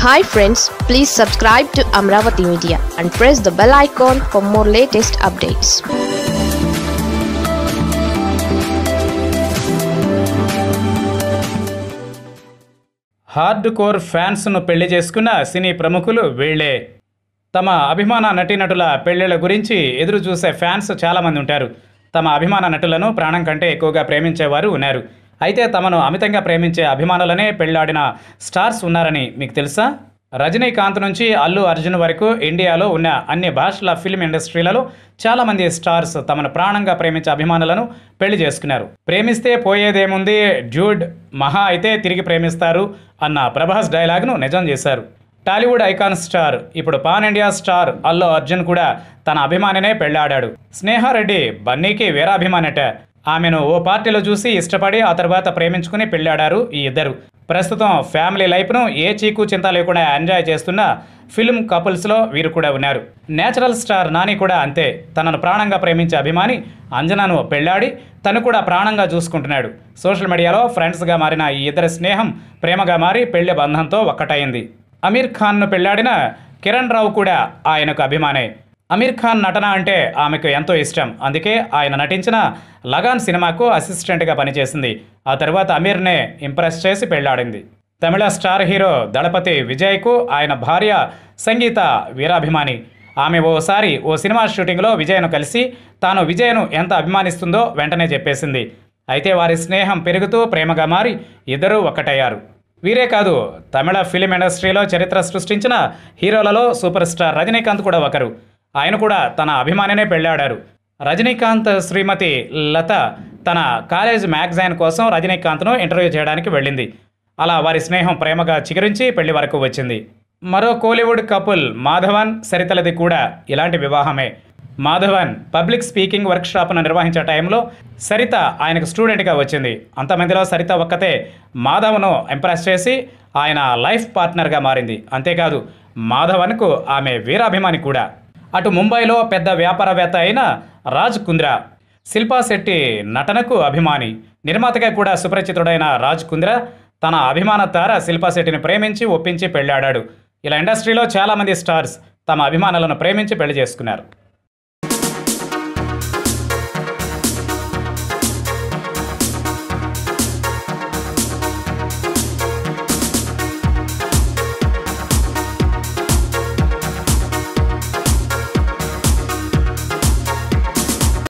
hi friends please subscribe to Amaravati media and press the bell icon for more latest updates hard core ఫ్యాన్స్ను పెళ్లి చేసుకున్న సినీ ప్రముఖులు వీళ్లే తమ అభిమాన నటీనటుల పెళ్లిళ్ల గురించి ఎదురు చూసే ఫ్యాన్స్ చాలామంది ఉంటారు తమ అభిమాన నటులను ప్రాణం కంటే ఎక్కువగా ప్రేమించేవారు ఉన్నారు అయితే తమను అమితంగా ప్రేమించే అభిమానులనే పెళ్లాడిన స్టార్స్ ఉన్నారని మీకు తెలుసా రజనీకాంత్ నుంచి అల్లు అర్జున్ వరకు ఇండియాలో ఉన్న అన్ని భాషల ఫిల్మ్ ఇండస్ట్రీలలో చాలామంది స్టార్స్ తమను ప్రాణంగా ప్రేమించే అభిమానులను పెళ్లి చేసుకున్నారు ప్రేమిస్తే పోయేదేముంది డ్యూడ్ మహా అయితే తిరిగి ప్రేమిస్తారు అన్న ప్రభాస్ డైలాగ్ను నిజం చేశారు టాలీవుడ్ ఐకాన్ స్టార్ ఇప్పుడు pan India star Allu Arjun కూడా తన అభిమానినే పెళ్లాడాడు స్నేహారెడ్డి బన్నీకి వీరాభిమానట ఆమెను ఓ పార్టీలో చూసి ఇష్టపడి ఆ తర్వాత ప్రేమించుకుని పెళ్లాడారు ఈ ఇద్దరు ప్రస్తుతం ఫ్యామిలీ లైఫ్ను ఏ చీకు చింత లేకుండా ఎంజాయ్ చేస్తున్న ఫిల్మ్ కపుల్స్లో వీరు కూడా ఉన్నారు నేచురల్ స్టార్ నాని కూడా అంతే తనను ప్రాణంగా ప్రేమించే అభిమాని అంజనాను పెళ్లాడి తను కూడా ప్రాణంగా చూసుకుంటున్నాడు సోషల్ మీడియాలో ఫ్రెండ్స్గా మారిన ఈ ఇద్దరి స్నేహం ప్రేమగా మారి పెళ్లి బంధంతో ఒక్కటైంది అమీర్ ఖాన్ను పెళ్లాడిన కిరణ్ రావు కూడా ఆయనకు అభిమానే అమీర్ ఖాన్ నటన అంటే ఆమెకు ఎంతో ఇష్టం అందుకే ఆయన నటించిన లగాన్ సినిమాకు అసిస్టెంట్గా పనిచేసింది ఆ తర్వాత అమీర్నే ఇంప్రెస్ చేసి పెళ్లాడింది తమిళ స్టార్ హీరో దళపతి విజయ్కు ఆయన భార్య సంగీత వీరాభిమాని ఆమె ఓసారి ఓ సినిమా షూటింగ్లో విజయ్ను కలిసి తాను విజయ్ను ఎంత అభిమానిస్తుందో వెంటనే చెప్పేసింది అయితే వారి స్నేహం పెరుగుతూ ప్రేమగా మారి ఇద్దరూ ఒక్కటయ్యారు వీరే కాదు తమిళ ఫిలిం ఇండస్ట్రీలో చరిత్ర సృష్టించిన హీరోలలో సూపర్ స్టార్ రజనీకాంత్ కూడా ఒకరు ఆయన కూడా తన అభిమానినే పెళ్ళాడారు రజనీకాంత్ శ్రీమతి లత తన కాలేజ్ మ్యాగజైన్ కోసం రజనీకాంత్ను ఇంటర్వ్యూ చేయడానికి వెళ్ళింది అలా వారి స్నేహం ప్రేమగా చిగురించి పెళ్లి వరకు వచ్చింది మరో కోలీవుడ్ కపుల్ మాధవన్ సరితలది కూడా ఇలాంటి వివాహమే మాధవన్ పబ్లిక్ స్పీకింగ్ వర్క్షాప్ను నిర్వహించే టైంలో సరిత ఆయనకు స్టూడెంట్గా వచ్చింది అంతమందిలో సరిత ఒక్కతే మాధవను ఇంప్రెస్ చేసి ఆయన లైఫ్ పార్ట్నర్గా మారింది అంతేకాదు మాధవన్కు ఆమె వీరాభిమాని కూడా అటు ముంబైలో పెద్ద వ్యాపారవేత్త అయిన రాజ్ కుంద్రా శిల్పా శెట్టి నటనకు అభిమాని నిర్మాతగా కూడా సుపరిచితుడైన రాజ్ కుంద్రా తన అభిమాన తార శిల్పా శెట్టిని ప్రేమించి ఒప్పించి పెళ్ళాడాడు ఇలా ఇండస్ట్రీలో చాలామంది స్టార్స్ తమ అభిమానులను ప్రేమించి పెళ్లి చేసుకున్నారు